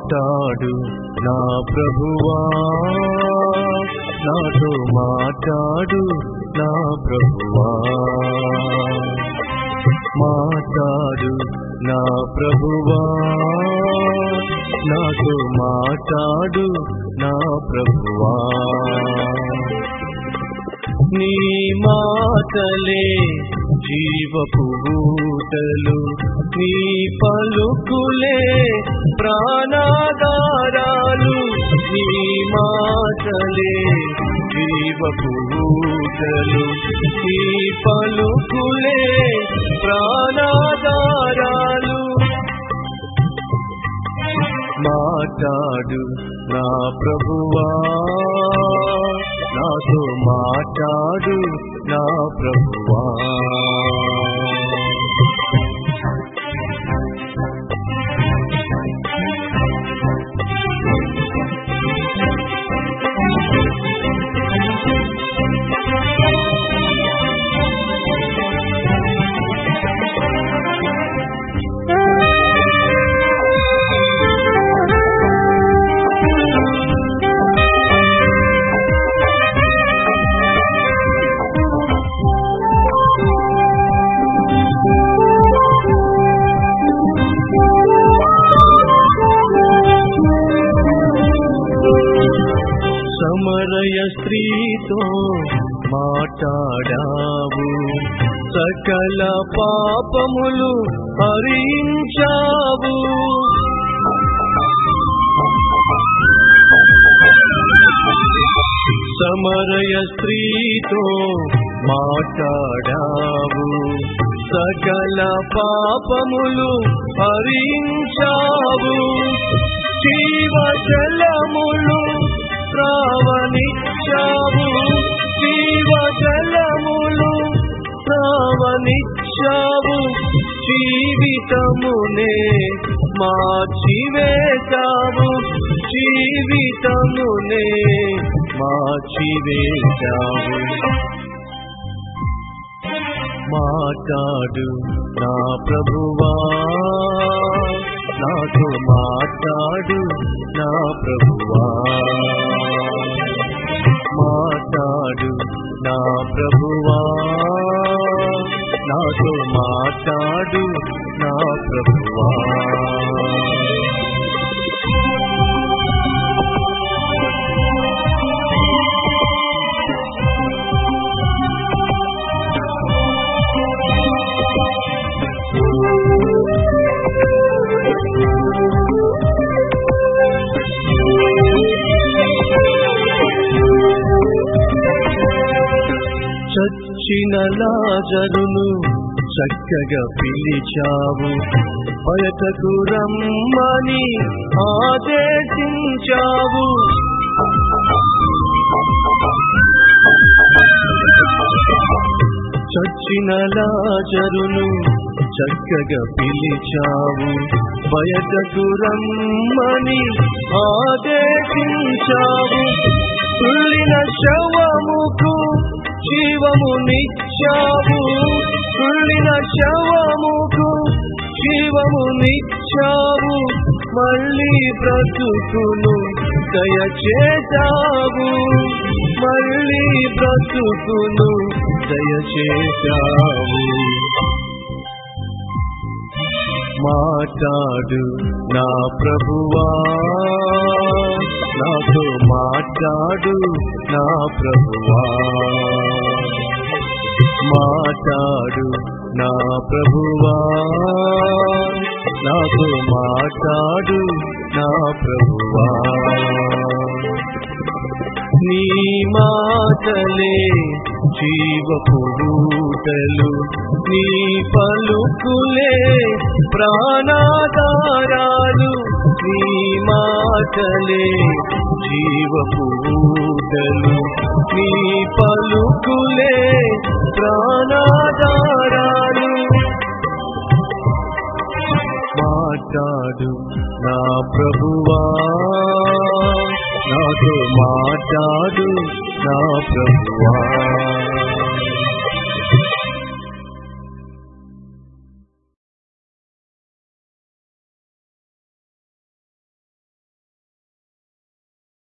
మాట్లాడు నా ప్రభువా నాతో మాట్లాడు నా ప్రభువా మాట్లాడు నా ప్రభువా నాతో మాట్లాడు నా ప్రభువా నీ మాటలే జీవపు ఊటలు నీ పలుకులే ప్రాణాధారాలు నీ మాటలే జీవపు ఊటలు నీ పలుకులే ప్రాణాధారాలు మాట్లాడు నా ప్రభువా నాతో మాట్లాడు నా ప్రభువా సమరయ స్త్రీతో మాట్లాడావు సకల పాపములు హరించావు సమరయ స్త్రీతో మాట్లాడావు సకల పాపములు హరించావు జీవజలములు శ్రావణిచ్చావు జీవజలములు శ్రావణిచ్చావు జీవితమునే మార్చివేశావు జీవితమునే మార్చివేశావు మాట్లాడు నా ప్రభువా నాతో మాట్లాడు నా ప్రభువా మాట్లాడు నా ప్రభువా నాతో మాట్లాడు నా ప్రభువా చచ్చిన లాజరును చక్కగా పిలిచావు బయటకు రమ్మని ఆదేశించావు చచ్చిన లాజరును చక్కగా పిలిచావు బయటకు రమ్మని ఆదేశించావు తుల్లిన శవముకు జీవమునిచ్చావు తుల్లిన శవముకు జీవమునిచ్చావు మళ్ళీ బ్రతుకును దయచేశావు మళ్ళీ బ్రతుకును దయచేశావు మాట్లాడు నా ప్రభువా నాతో మాట్లాడు నా ప్రభువా మాట్లాడు నా ప్రభువా నాతో మాట్లాడు నా ప్రభువా నీ మాటలే జీవపు ఊటలు నీ పలుకులే ప్రాణాధారాలు నీ మాటలే జీవపు ఊటలు నీ పలుకులే ప్రాణాధారాలు మాట్లాడు నా ప్రభువా నాతో మాట్లాడు నా ప్రభువా